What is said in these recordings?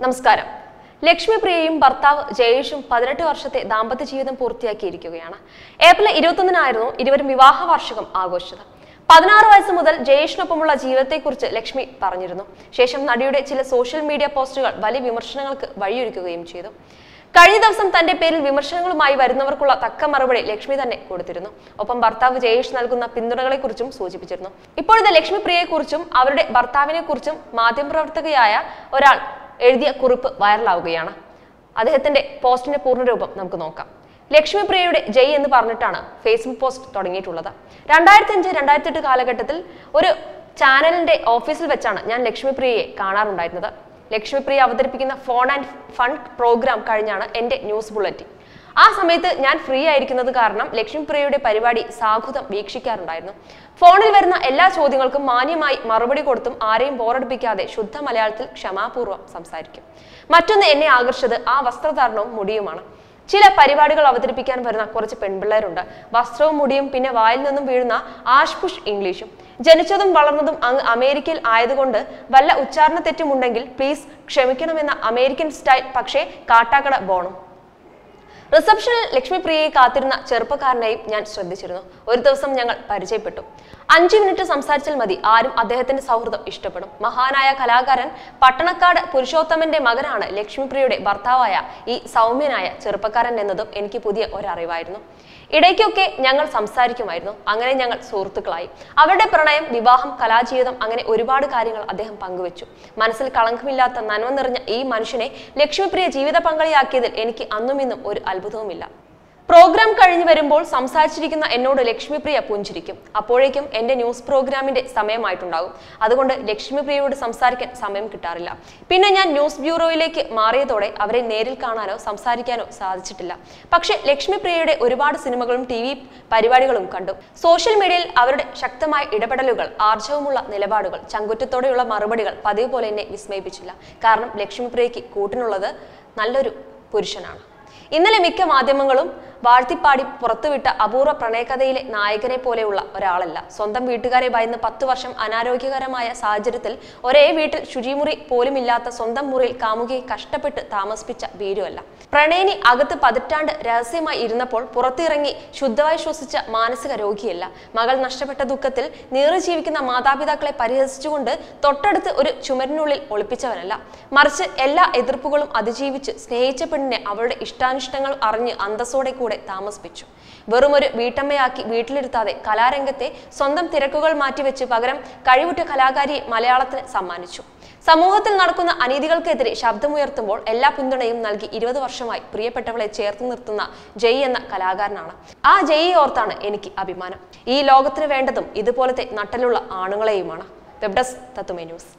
നമസ്കാരം ലക്ഷ്മി പ്രിയയും ഭർത്താവ് ജയേഷും പതിനെട്ട് വർഷത്തെ ദാമ്പത്യ ജീവിതം പൂർത്തിയാക്കിയിരിക്കുകയാണ് ഏപ്രിൽ ഇരുപത്തൊന്നിനായിരുന്നു ഇരുവരും വിവാഹ വാർഷികം ആഘോഷിച്ചത് പതിനാറ് വയസ്സ് മുതൽ ജയേഷിനൊപ്പമുള്ള ജീവിതത്തെക്കുറിച്ച് ലക്ഷ്മി പറഞ്ഞിരുന്നു ശേഷം നടിയുടെ ചില സോഷ്യൽ മീഡിയ പോസ്റ്റുകൾ വലിയ വിമർശനങ്ങൾക്ക് വഴിയൊരുക്കുകയും ചെയ്തു കഴിഞ്ഞ ദിവസം തന്റെ പേരിൽ വിമർശനങ്ങളുമായി വരുന്നവർക്കുള്ള തക്ക മറുപടി ലക്ഷ്മി തന്നെ കൊടുത്തിരുന്നു ഒപ്പം ഭർത്താവ് ജയേഷ് നൽകുന്ന പിന്തുണകളെക്കുറിച്ചും സൂചിപ്പിച്ചിരുന്നു ഇപ്പോഴത്തെ ലക്ഷ്മി പ്രിയയെക്കുറിച്ചും അവരുടെ ഭർത്താവിനെ കുറിച്ചും മാധ്യമപ്രവർത്തകയായ ഒരാൾ എഴുതിയ കുറിപ്പ് വൈറലാവുകയാണ് അദ്ദേഹത്തിന്റെ പോസ്റ്റിന്റെ പൂർണ്ണരൂപം നമുക്ക് നോക്കാം ലക്ഷ്മി പ്രിയയുടെ ജയ് എന്ന് പറഞ്ഞിട്ടാണ് ഫേസ്ബുക്ക് പോസ്റ്റ് തുടങ്ങിയിട്ടുള്ളത് രണ്ടായിരത്തി അഞ്ച് രണ്ടായിരത്തി എട്ട് കാലഘട്ടത്തിൽ ഒരു ചാനലിന്റെ ഓഫീസിൽ വെച്ചാണ് ഞാൻ ലക്ഷ്മി പ്രിയയെ കാണാറുണ്ടായിരുന്നത് ലക്ഷ്മി പ്രിയ അവതരിപ്പിക്കുന്ന ഫോൺ ആൻഡ് ഫണ്ട് പ്രോഗ്രാം കഴിഞ്ഞാണ് എന്റെ ന്യൂസ് ബുള്ളറ്റിൻ ആ സമയത്ത് ഞാൻ ഫ്രീ ആയിരിക്കുന്നത് കാരണം ലക്ഷ്മി പ്രിയയുടെ പരിപാടി സാഹുതം വീക്ഷിക്കാറുണ്ടായിരുന്നു ഫോണിൽ വരുന്ന എല്ലാ ചോദ്യങ്ങൾക്കും മാന്യമായി മറുപടി കൊടുത്തും ആരെയും ബോറടിപ്പിക്കാതെ ശുദ്ധ മലയാളത്തിൽ ക്ഷമാപൂർവ്വം സംസാരിക്കും മറ്റൊന്ന് എന്നെ ആകർഷിച്ചത് ആ വസ്ത്രധാരണവും മുടിയുമാണ് ചില പരിപാടികൾ അവതരിപ്പിക്കാൻ വരുന്ന കുറച്ച് പെൺപിള്ളേരുണ്ട് വസ്ത്രവും മുടിയും പിന്നെ വായിൽ നിന്നും വീഴുന്ന ആഷ്പുഷ് ഇംഗ്ലീഷും ജനിച്ചതും വളർന്നതും അങ്ങ് അമേരിക്കയിൽ ആയതുകൊണ്ട് വല്ല ഉച്ചാരണ തെറ്റുമുണ്ടെങ്കിൽ പ്ലീസ് ക്ഷമിക്കണമെന്ന അമേരിക്കൻ സ്റ്റൈൽ പക്ഷേ കാട്ടാക്കട ബോണം റിസപ്ഷനിൽ ലക്ഷ്മി പ്രിയയെ കാത്തിരുന്ന ചെറുപ്പക്കാരനെയും ഞാൻ ശ്രദ്ധിച്ചിരുന്നു ഒരു ദിവസം ഞങ്ങൾ പരിചയപ്പെട്ടു അഞ്ചു മിനിറ്റ് സംസാരിച്ചാൽ മതി ആരും അദ്ദേഹത്തിന്റെ സൗഹൃദം ഇഷ്ടപ്പെടും മഹാനായ കലാകാരൻ പട്ടണക്കാട് പുരുഷോത്തമന്റെ മകനാണ് ലക്ഷ്മിപ്രിയയുടെ ഭർത്താവായ ഈ സൗമ്യനായ ചെറുപ്പക്കാരൻ എന്നതും എനിക്ക് പുതിയ ഒരറിവായിരുന്നു ഇടയ്ക്കൊക്കെ ഞങ്ങൾ സംസാരിക്കുമായിരുന്നു അങ്ങനെ ഞങ്ങൾ സുഹൃത്തുക്കളായി അവരുടെ പ്രണയം വിവാഹം കലാജീവിതം അങ്ങനെ ഒരുപാട് കാര്യങ്ങൾ അദ്ദേഹം പങ്കുവച്ചു മനസ്സിൽ കളങ്കമില്ലാത്ത നന്മ നിറഞ്ഞ ഈ മനുഷ്യനെ ലക്ഷ്മിപ്രിയ ജീവിത പങ്കാളിയാക്കിയതിൽ എനിക്ക് അന്നും ഇന്നും ഒരു അത്ഭുതവുമില്ല പ്രോഗ്രാം കഴിഞ്ഞു വരുമ്പോൾ സംസാരിച്ചിരിക്കുന്ന എന്നോട് ലക്ഷ്മിപ്രിയ പുഞ്ചിരിക്കും അപ്പോഴേക്കും എന്റെ ന്യൂസ് പ്രോഗ്രാമിന്റെ സമയമായിട്ടുണ്ടാകും അതുകൊണ്ട് ലക്ഷ്മിപ്രിയയോട് സംസാരിക്കാൻ സമയം കിട്ടാറില്ല പിന്നെ ഞാൻ ന്യൂസ് ബ്യൂറോയിലേക്ക് മാറിയതോടെ അവരെ നേരിൽ കാണാനോ സംസാരിക്കാനോ സാധിച്ചിട്ടില്ല പക്ഷെ ലക്ഷ്മിപ്രിയയുടെ ഒരുപാട് സിനിമകളും ടി വി പരിപാടികളും കണ്ടു സോഷ്യൽ മീഡിയയിൽ അവരുടെ ശക്തമായ ഇടപെടലുകൾ ആർജവമുള്ള നിലപാടുകൾ ചങ്കുറ്റത്തോടെയുള്ള മറുപടികൾ പതിവ് പോലെ എന്നെ വിസ്മയിപ്പിച്ചില്ല കാരണം ലക്ഷ്മിപ്രിയയ്ക്ക് കൂട്ടിനുള്ളത് നല്ലൊരു പുരുഷനാണ് ഇന്നലെ മിക്ക മാധ്യമങ്ങളും വാഴ്ത്തിപ്പാടി പുറത്തുവിട്ട അപൂർവ പ്രണയകഥയിലെ നായകനെ പോലെയുള്ള ഒരാളല്ല സ്വന്തം വീട്ടുകാരെ ഭയന്ന് പത്തു വർഷം അനാരോഗ്യകരമായ സാഹചര്യത്തിൽ ഒരേ വീട്ടിൽ ശുചിമുറി പോലുമില്ലാത്ത സ്വന്തം മുറിയിൽ കാമുകിയെ കഷ്ടപ്പെട്ട് താമസിപ്പിച്ച ഭീരുവല്ല പ്രണയിനി അകത്ത് പതിറ്റാണ്ട് രഹസ്യമായി ഇരുന്നപ്പോൾ പുറത്തിറങ്ങി ശുദ്ധമായി ശ്വസിച്ച മാനസിക രോഗിയല്ല മകൾ നഷ്ടപ്പെട്ട ദുഃഖത്തിൽ നീറി ജീവിക്കുന്ന മാതാപിതാക്കളെ പരിഹസിച്ചുകൊണ്ട് തൊട്ടടുത്ത് ഒരു ചുമരിനുള്ളിൽ ഒളിപ്പിച്ചവനല്ല മറിച്ച് എല്ലാ എതിർപ്പുകളും അതിജീവിച്ച് സ്നേഹിച്ച പെണ്ണിനെ അവളുടെ ഇഷ്ടാനിഷ്ടങ്ങൾ അറിഞ്ഞ് അന്തസ്സോടെ കൂടെ താമസിപ്പിച്ചു വെറുമൊരു വീട്ടമ്മയാക്കി വീട്ടിലിരുത്താതെ കലാരംഗത്തെ സ്വന്തം തിരക്കുകൾ മാറ്റിവെച്ച് പകരം കഴിവുറ്റ കലാകാരിയെ മലയാളത്തിന് സമ്മാനിച്ചു സമൂഹത്തിൽ നടക്കുന്ന അനീതികൾക്കെതിരെ ശബ്ദമുയർത്തുമ്പോൾ എല്ലാ പിന്തുണയും നൽകി ഇരുപത് വർഷമായി പ്രിയപ്പെട്ടവളെ ചേർത്ത് നിർത്തുന്ന ജയ് എന്ന കലാകാരനാണ് ആ ജയ്യെ ഓർത്താണ് എനിക്ക് അഭിമാനം ഈ ലോകത്തിന് വേണ്ടതും ഇതുപോലത്തെ നട്ടലുള്ള ആണുങ്ങളെയുമാണ് വെബ്ഡസ് തത്തുമേ ന്യൂസ്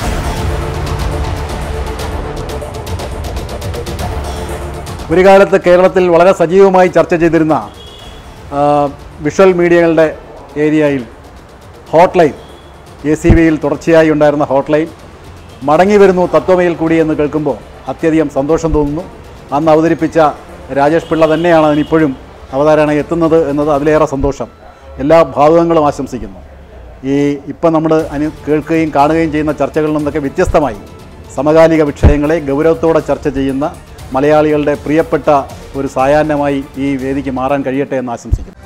ഒരു കാലത്ത് കേരളത്തിൽ വളരെ സജീവമായി ചർച്ച ചെയ്തിരുന്ന ആ, വിഷ്വൽ മീഡിയകളുടെ ഏരിയയിൽ ഹോട്ട് ലൈൻ എ സി വിയിൽ തുടർച്ചയായി ഉണ്ടായിരുന്ന ഹോട്ട് ലൈൻ മടങ്ങി വരുന്നു തത്വമയിൽ കൂടി എന്ന് കേൾക്കുമ്പോൾ അത്യധികം സന്തോഷം തോന്നുന്നു അന്ന് അവതരിപ്പിച്ച രാജേഷ് പിള്ള തന്നെയാണ് അതിനിപ്പോഴും അവതാരണ എത്തുന്നത് എന്നത് അതിലേറെ സന്തോഷം എല്ലാ ഭാവുകങ്ങളും ആശംസിക്കുന്നു ഈ ഇപ്പം നമ്മൾ അനു കേൾക്കുകയും കാണുകയും ചെയ്യുന്ന ചർച്ചകളിൽ നിന്നൊക്കെ വ്യത്യസ്തമായി സമകാലിക വിഷയങ്ങളെ ഗൗരവത്തോടെ ചർച്ച ചെയ്യുന്ന മലയാളികളുടെ പ്രിയപ്പെട്ട ഒരു സായാഹ്നമായി ഈ വേദിക്ക് മാറാൻ കഴിയട്ടെ എന്ന് ആശംസിക്കുന്നു